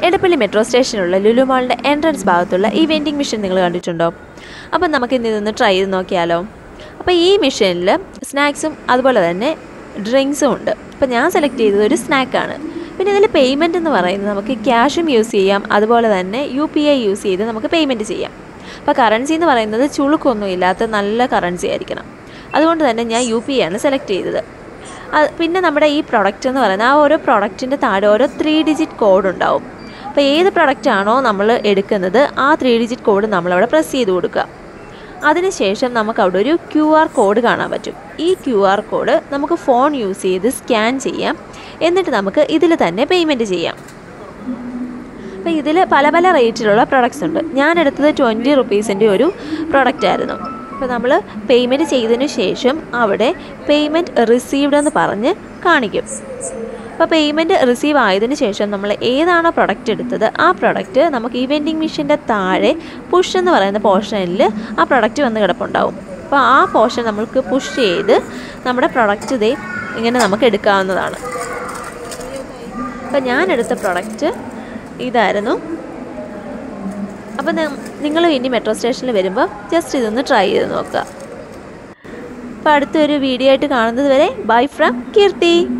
Edappally metro സ്റ്റേഷനിലുള്ള ലുലു മാളിൻ്റെ entrance ഭാഗത്തുള്ള ഈ വെൻഡിങ് മെഷീൻ നിങ്ങൾ കണ്ടിട്ടുണ്ടോ അപ്പം നമുക്ക് ഇന്ന് ഇതൊന്ന് ട്രൈ ചെയ്ത് നോക്കിയാലോ അപ്പോൾ ഈ മെഷീനിൽ സ്നാക്സും അതുപോലെ തന്നെ ഡ്രിങ്ക്സും ഉണ്ട് അപ്പോൾ ഞാൻ സെലക്ട് ചെയ്തത് ഒരു സ്നാക്കാണ് പിന്നെ ഇതിൽ പേയ്മെൻറ്റ് എന്ന് പറയുന്നത് നമുക്ക് ക്യാഷും യൂസ് ചെയ്യാം അതുപോലെ തന്നെ യു പി ഐ യൂസ് ചെയ്ത് നമുക്ക് പേയ്മെൻറ്റ് ചെയ്യാം അപ്പോൾ കറൻസി എന്ന് പറയുന്നത് ചുളുക്കൊന്നും ഇല്ലാത്ത നല്ല കറൻസി ആയിരിക്കണം അതുകൊണ്ട് തന്നെ ഞാൻ യു പി ഐ ആണ് സെലക്ട് ചെയ്തത് അത് പിന്നെ നമ്മുടെ ഈ പ്രൊഡക്റ്റ് എന്ന് പറയുന്നത് ആ ഓരോ പ്രൊഡക്റ്റിൻ്റെ താഴെ ഓരോ ത്രീ ഡിജിറ്റ് കോഡ് ഉണ്ടാവും അപ്പോൾ ഏത് പ്രൊഡക്റ്റ് ആണോ നമ്മൾ എടുക്കുന്നത് ആ ത്രീ ഡിജിറ്റ് കോഡ് നമ്മളവിടെ പ്രസ് ചെയ്ത് കൊടുക്കുക അതിനുശേഷം നമുക്ക് അവിടെ ഒരു ക്യു ആർ കോഡ് കാണാൻ പറ്റും ഈ ക്യു ആർ കോഡ് നമുക്ക് ഫോൺ യൂസ് ചെയ്ത് സ്കാൻ ചെയ്യാം എന്നിട്ട് നമുക്ക് ഇതിൽ തന്നെ പേയ്മെൻറ്റ് ചെയ്യാം അപ്പോൾ ഇതിൽ പല പല റേറ്റിലുള്ള പ്രൊഡക്ട്സ് ഉണ്ട് ഞാൻ എടുത്തത് ട്വൻറ്റി റുപ്പീസിൻ്റെ ഒരു പ്രൊഡക്റ്റ് ആയിരുന്നു അപ്പോൾ നമ്മൾ പേയ്മെൻറ്റ് ചെയ്തതിന് ശേഷം അവിടെ പേയ്മെൻറ്റ് റിസീവ്ഡ് എന്ന് പറഞ്ഞ് കാണിക്കും അപ്പോൾ പേയ്മെൻറ്റ് റിസീവ് ആയതിനു ശേഷം നമ്മൾ ഏതാണോ പ്രൊഡക്റ്റ് എടുത്തത് ആ പ്രൊഡക്റ്റ് നമുക്ക് ഈ വെൻഡിങ് മെഷീൻ്റെ താഴെ പുഷ് എന്ന് പറയുന്ന പോർഷനിൽ ആ പ്രൊഡക്റ്റ് വന്ന് കിടപ്പുണ്ടാവും അപ്പോൾ ആ പോർഷൻ നമുക്ക് പുഷ് ചെയ്ത് നമ്മുടെ പ്രൊഡക്റ്റ് ഇതേ ഇങ്ങനെ നമുക്ക് എടുക്കാവുന്നതാണ് അപ്പോൾ ഞാൻ എടുത്ത പ്രൊഡക്റ്റ് ഇതായിരുന്നു അപ്പോൾ നിങ്ങൾ ഇനി മെട്രോ സ്റ്റേഷനിൽ വരുമ്പോൾ ജസ്റ്റ് ഇതൊന്ന് ട്രൈ ചെയ്ത് നോക്കുക അപ്പോൾ അടുത്തൊരു വീഡിയോ ആയിട്ട് കാണുന്നത് വരെ ബൈ ഫ്രം കീർത്തി